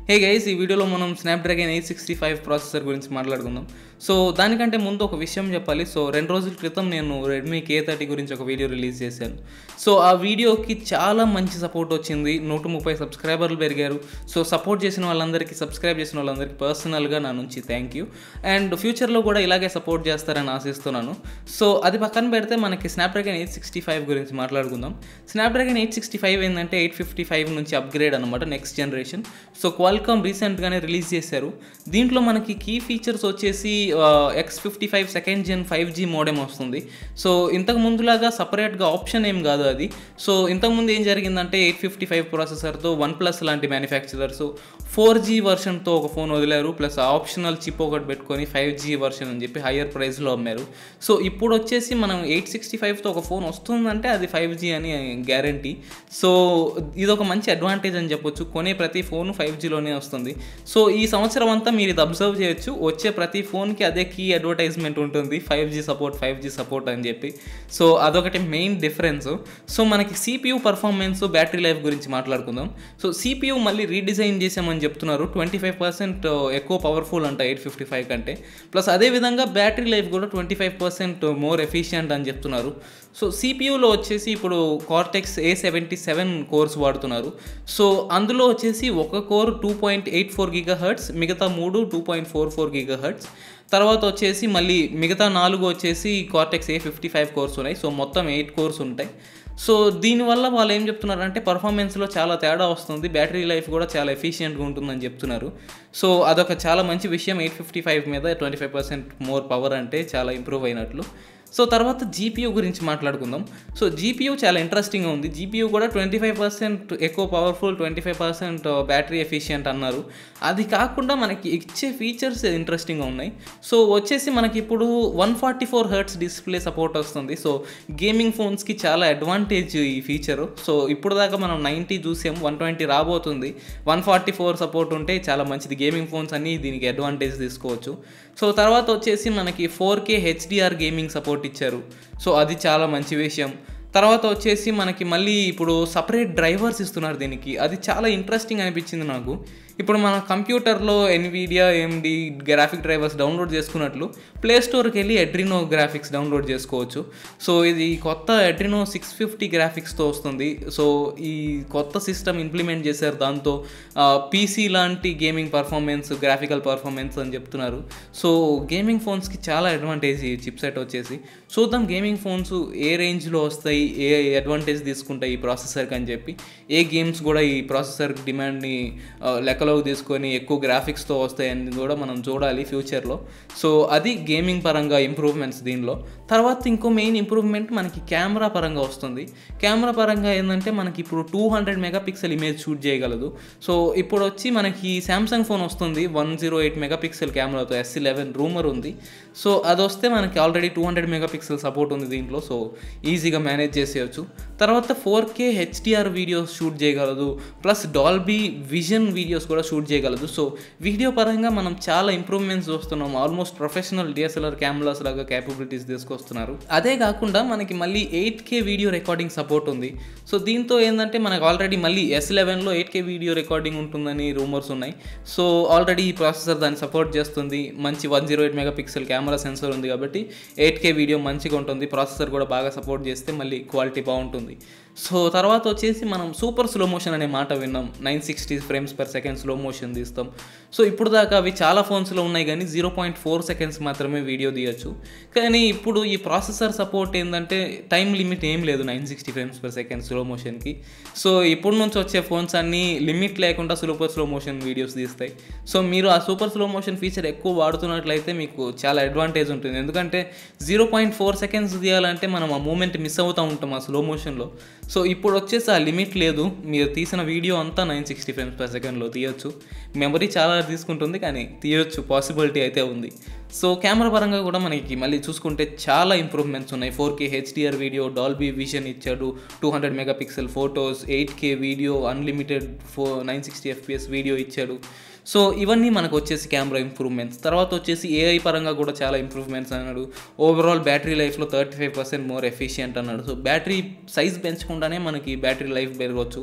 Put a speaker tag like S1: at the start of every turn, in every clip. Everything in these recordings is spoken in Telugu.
S1: హే గైస్ ఈ వీడియోలో మనం Snapdragon eight sixty five processor గురించి మాట్లాడుకుందాం సో దానికంటే ముందు ఒక విషయం చెప్పాలి సో రెండు రోజుల క్రితం నేను రెడ్మీ కే థర్టీ గురించి ఒక వీడియో రిలీజ్ చేశాను సో ఆ వీడియోకి చాలా మంచి సపోర్ట్ వచ్చింది నూట ముప్పై సబ్స్క్రైబర్లు పెరిగారు సో సపోర్ట్ చేసిన వాళ్ళందరికీ సబ్స్క్రైబ్ చేసిన వాళ్ళందరికీ పర్సనల్గా నా నుంచి థ్యాంక్ యూ అండ్ ఫ్యూచర్లో కూడా ఇలాగే సపోర్ట్ చేస్తారని ఆశిస్తున్నాను సో అది పక్కన పెడితే మనకి స్నాప్డ్రాగన్ ఎయిట్ సిక్స్టీ ఫైవ్ గురించి మాట్లాడుకుందాం స్నాప్డ్రాగన్ ఎయిట్ సిక్స్టీ ఫైవ్ ఏంటంటే ఎయిట్ ఫిఫ్టీ ఫైవ్ నుంచి అప్గ్రేడ్ అనమాట నెక్స్ట్ జనరేషన్ సో క్వాల్కామ్ రీసెంట్గానే రిలీజ్ చేశారు దీంట్లో మనకి కీ ఫీచర్స్ వచ్చేసి X fifty five second gen five G modem వస్తుంది సో ఇంతకు ముందులాగా సపరేట్గా ఆప్షన్ ఏం కాదు అది సో ఇంతకుముందు ఏం జరిగిందంటే ఎయిట్ ఫిఫ్టీ ఫైవ్ ప్రాసెసర్తో వన్ ప్లస్ లాంటి మ్యానుఫ్యాక్చరర్స్ ఫోర్ జీ వర్షన్తో ఒక ఫోన్ వదిలారు ప్లస్ ఆప్షనల్ చిప్ ఒకటి పెట్టుకొని ఫైవ్ జీ వర్షన్ అని చెప్పి హయ్యర్ ప్రైస్లో అమ్మారు సో ఇప్పుడు వచ్చేసి మనం ఎయిట్ సిక్స్టీ ఫైవ్తో ఒక ఫోన్ వస్తుందంటే అది ఫైవ్ జీ అని గ్యారంటీ సో ఇది ఒక మంచి అడ్వాంటేజ్ అని చెప్పొచ్చు కొనే ప్రతి ఫోన్ ఫైవ్ జీలోనే వస్తుంది సో ఈ సంవత్సరం అంతా మీరు ఇది అబ్జర్వ్ చేయొచ్చు వచ్చే ప్రతి ఫోన్కి అదే కీ అడ్వర్టైజ్మెంట్ ఉంటుంది five G support five G support అని చెప్పి సో అదొకటి మెయిన్ డిఫరెన్స్ సో మనకి సిపియూ పర్ఫార్మెన్స్ బ్యాటరీ లైఫ్ గురించి మాట్లాడుకుందాం సో సిపియూ మళ్ళీ రీడిజైన్ చేసామని చెప్తున్నారు ట్వంటీ ఫైవ్ పర్సెంట్ ఎక్కువ పవర్ఫుల్ అంట ఎయిట్ ఫిఫ్టీ ఫైవ్ కంటే ప్లస్ అదేవిధంగా బ్యాటరీ లైఫ్ కూడా twenty five percent more efficient అని చెప్తున్నారు సో సిపియూలో వచ్చేసి ఇప్పుడు Cortex A seventy seven cores వాడుతున్నారు సో అందులో వచ్చేసి ఒక core two point eight four gigahertz మిగతా మూడు two point four four gigahertz తర్వాత వచ్చేసి మళ్ళీ మిగతా నాలుగు వచ్చేసి Cortex A fifty five cores ఉన్నాయి సో మొత్తం ఎయిట్ కోర్స్ ఉంటాయి సో దీనివల్ల వాళ్ళు ఏం చెప్తున్నారంటే పర్ఫార్మెన్స్లో చాలా తేడా వస్తుంది బ్యాటరీ లైఫ్ కూడా చాలా ఎఫిషియెంట్గా ఉంటుందని చెప్తున్నారు సో అదొక చాలా మంచి విషయం ఎయిట్ ఫిఫ్టీ ఫైవ్ మీద twenty five percent more power అంటే చాలా ఇంప్రూవ్ అయినట్లు సో తర్వాత జీపీయూ గురించి మాట్లాడుకుందాం సో జీపీయూ చాలా ఇంట్రెస్టింగ్గా ఉంది జీపీయూ కూడా ట్వంటీ ఫైవ్ పర్సెంట్ ఎక్కువ powerful twenty five percent battery efficient అన్నారు అది కాకుండా మనకి ఇచ్చే ఫీచర్స్ ఇంట్రెస్టింగ్గా ఉన్నాయి సో వచ్చేసి మనకి ఇప్పుడు one forty four hertz display support వస్తుంది సో గేమింగ్ ఫోన్స్కి చాలా అడ్వాంటేజ్ ఈ ఫీచరు సో ఇప్పుడు దాకా మనం నైంటీ చూసాం వన్ ట్వంటీ రాబోతుంది వన్ ఫార్టీ ఫోర్ సపోర్ట్ ఉంటే చాలా మంచిది గేమింగ్ ఫోన్స్ అన్నీ దీనికి అడ్వాంటేజ్ తీసుకోవచ్చు సో తర్వాత వచ్చేసి మనకి four K HDR gaming support ఇచ్చారు సో అది చాలా మంచి విషయం తర్వాత వచ్చేసి మనకి మళ్ళీ ఇప్పుడు సపరేట్ డ్రైవర్స్ ఇస్తున్నారు దీనికి అది చాలా ఇంట్రెస్టింగ్ అనిపించింది నాకు ఇప్పుడు మన కంప్యూటర్లో Nvidia AMD graphic drivers download చేసుకున్నట్లు ప్లే స్టోర్కి వెళ్ళి ఎడ్రినో గ్రాఫిక్స్ డౌన్లోడ్ చేసుకోవచ్చు సో ఇది కొత్త ఎడ్రినో సిక్స్ ఫిఫ్టీ గ్రాఫిక్స్తో వస్తుంది సో ఈ కొత్త సిస్టమ్ ఇంప్లిమెంట్ చేశారు దాంతో పీసీ లాంటి గేమింగ్ పర్ఫార్మెన్స్ గ్రాఫికల్ పర్ఫార్మెన్స్ అని చెప్తున్నారు సో గేమింగ్ ఫోన్స్కి చాలా అడ్వాంటేజ్ ఈ చిప్ సెట్ వచ్చేసి చూద్దాం గేమింగ్ ఫోన్స్ ఏ రేంజ్లో వస్తాయి ఏ అడ్వాంటేజ్ తీసుకుంటాయి ఈ ప్రాసెసర్కి అని చెప్పి ఏ గేమ్స్ కూడా ఈ ప్రాసెసర్ డిమాండ్ని లెక్కలోకి తీసుకొని ఎక్కువ గ్రాఫిక్స్తో వస్తాయని కూడా మనం చూడాలి ఫ్యూచర్లో సో అది గేమింగ్ పరంగా ఇంప్రూవ్మెంట్స్ దీనిలో తర్వాత ఇంకో మెయిన్ ఇంప్రూవ్మెంట్ మనకి కెమెరా పరంగా వస్తుంది కెమెరా పరంగా ఏంటంటే మనకి ఇప్పుడు two hundred megapixel image shoot చేయగలదు సో ఇప్పుడు వచ్చి మనకి శాంసంగ్ ఫోన్ వస్తుంది వన్ జీరో ఎయిట్ మెగాపిక్సెల్ కెమెరాతో ఎస్ లెవెన్ రూమర్ ఉంది సో అది వస్తే మనకి already two hundred megapixel support ఉంది దీంట్లో సో ఈజీగా మేనేజ్ చేసేయచ్చు తర్వాత four K HDR videos shoot చేయగలదు ప్లస్ డాల్బీ విజన్ వీడియోస్ కూడా షూట్ చేయగలదు సో వీడియో పరంగా మనం చాలా ఇంప్రూవ్మెంట్స్ చూస్తున్నాం ఆల్మోస్ట్ ప్రొఫెషనల్ డిఎస్ఎల్ఆర్ కెమెరాస్ లాగా క్యాపబిలిటీస్ తీసుకొస్తున్నారు అదే కాకుండా మనకి మళ్ళీ eight K video recording support ఉంది సో దీంతో ఏంటంటే మనకు ఆల్రెడీ మళ్ళీ ఎస్ లెవెన్లో ఎయిట్ కే వీడియో రికార్డింగ్ ఉంటుందని రూమర్స్ ఉన్నాయి సో ఆల్రెడీ ఈ ప్రాసెసర్ దాన్ని సపోర్ట్ చేస్తుంది మంచి one zero eight megapixel camera sensor ఉంది కాబట్టి ఎయిట్ కే వీడియో మంచిగా ఉంటుంది ప్రాసెసర్ కూడా బాగా సపోర్ట్ చేస్తే మళ్ళీ క్వాలిటీ బాగుంటుంది సో తర్వాత వచ్చేసి మనం సూపర్ స్లో మోషన్ అనే మాట విన్నాం nine sixty frames per second slow motion తీస్తాం సో ఇప్పుడు దాకా అవి చాలా ఫోన్స్లో ఉన్నాయి కానీ జీరో పాయింట్ ఫోర్ సెకండ్స్ మాత్రమే వీడియో తీయచ్చు కానీ ఇప్పుడు ఈ ప్రాసెసర్ సపోర్ట్ ఏంటంటే టైం లిమిట్ ఏం లేదు nine sixty frames per second slow మోషన్కి సో ఇప్పుడు నుంచి వచ్చే ఫోన్స్ అన్నీ లిమిట్ లేకుండా సూపర్ స్లో మోషన్ వీడియోస్ తీస్తాయి సో మీరు ఆ సూపర్ స్లో మోషన్ ఫీచర్ ఎక్కువ వాడుతున్నట్లయితే మీకు చాలా అడ్వాంటేజ్ ఉంటుంది ఎందుకంటే జీరో పాయింట్ ఫోర్ సెకండ్స్ తీయాలంటే మనం ఆ మూమెంట్ మిస్ అవుతూ ఉంటాం ఆ స్లో మోషన్లో సో ఇప్పుడు వచ్చేసి ఆ లిమిట్ లేదు మీరు తీసిన వీడియో అంతా నైన్ సిక్స్టీ ఫ్రేమ్స్ పర్ సెకండ్లో తీయొచ్చు మెమరీ చాలా తీసుకుంటుంది కానీ తీయొచ్చు పాసిబిలిటీ అయితే ఉంది సో కెమెరా పరంగా కూడా మనకి మళ్ళీ చూసుకుంటే చాలా ఇంప్రూవ్మెంట్స్ ఉన్నాయి four K HDR video Dolby vision ఇచ్చాడు two hundred megapixel photos eight K video unlimited four nine sixty FPS video ఇచ్చాడు సో ఇవన్నీ మనకు వచ్చేసి కెమెరా ఇంప్రూవ్మెంట్స్ తర్వాత వచ్చేసి ఏఐ పరంగా కూడా చాలా ఇంప్రూవ్మెంట్స్ అన్నాడు ఓవరాల్ బ్యాటరీ లైఫ్లో thirty five percent more efficient అన్నాడు సో బ్యాటరీ సైజ్ పెంచకుండానే మనకి బ్యాటరీ లైఫ్ పెరగవచ్చు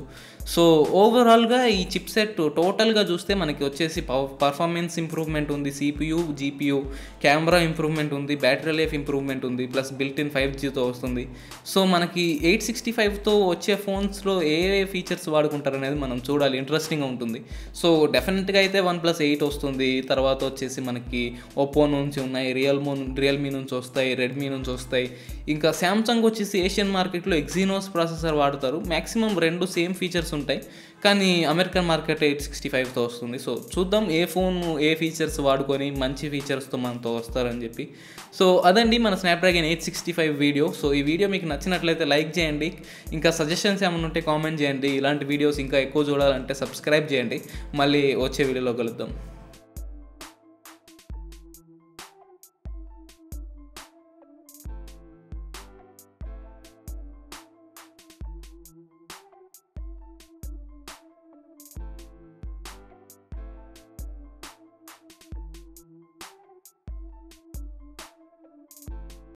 S1: సో ఓవరాల్గా ఈ చిప్ సెట్ టోటల్గా చూస్తే మనకి వచ్చేసి పర్ఫార్మెన్స్ ఇంప్రూవ్మెంట్ ఉంది సిపియు జీపీయూ కెమెరా ఇంప్రూవ్మెంట్ ఉంది బ్యాటరీ లైఫ్ ఇంప్రూవ్మెంట్ ఉంది ప్లస్ బిల్ట్ ఇన్ ఫైవ్ జీతో వస్తుంది సో మనకి ఎయిట్ సిక్స్టీ ఫైవ్తో వచ్చే ఫోన్స్లో ఏ ఏ ఫీచర్స్ వాడుకుంటారు అనేది మనం చూడాలి ఇంట్రెస్టింగ్గా ఉంటుంది సో డెఫినెట్గా అయితే వన్ ప్లస్ ఎయిట్ వస్తుంది తర్వాత వచ్చేసి మనకి ఒప్పో నుంచి ఉన్నాయి రియల్మో రియల్మీ నుంచి వస్తాయి రెడ్మీ నుంచి వస్తాయి ఇంకా శాంసంగ్ వచ్చేసి ఏషియన్ మార్కెట్లో ఎగ్జీనోస్ ప్రాసెసర్ వాడతారు మ్యాక్సిమం రెండు సేమ్ ఫీచర్స్ ఉంటాయి కానీ అమెరికన్ మార్కెట్ ఎయిట్ సిక్స్టీ ఫైవ్తో వస్తుంది సో చూద్దాం ఏ ఫోన్ ఏ ఫీచర్స్ వాడుకొని మంచి ఫీచర్స్తో మనతో వస్తారని చెప్పి సో అదండి మన Snapdragon eight sixty five video so ఈ వీడియో మీకు నచ్చినట్లయితే లైక్ చేయండి ఇంకా సజెషన్స్ ఏమైనా ఉంటే కామెంట్ చేయండి ఇలాంటి వీడియోస్ ఇంకా ఎక్కువ చూడాలంటే సబ్స్క్రైబ్ చేయండి మళ్ళీ వచ్చే వీడియోలో కలుద్దాం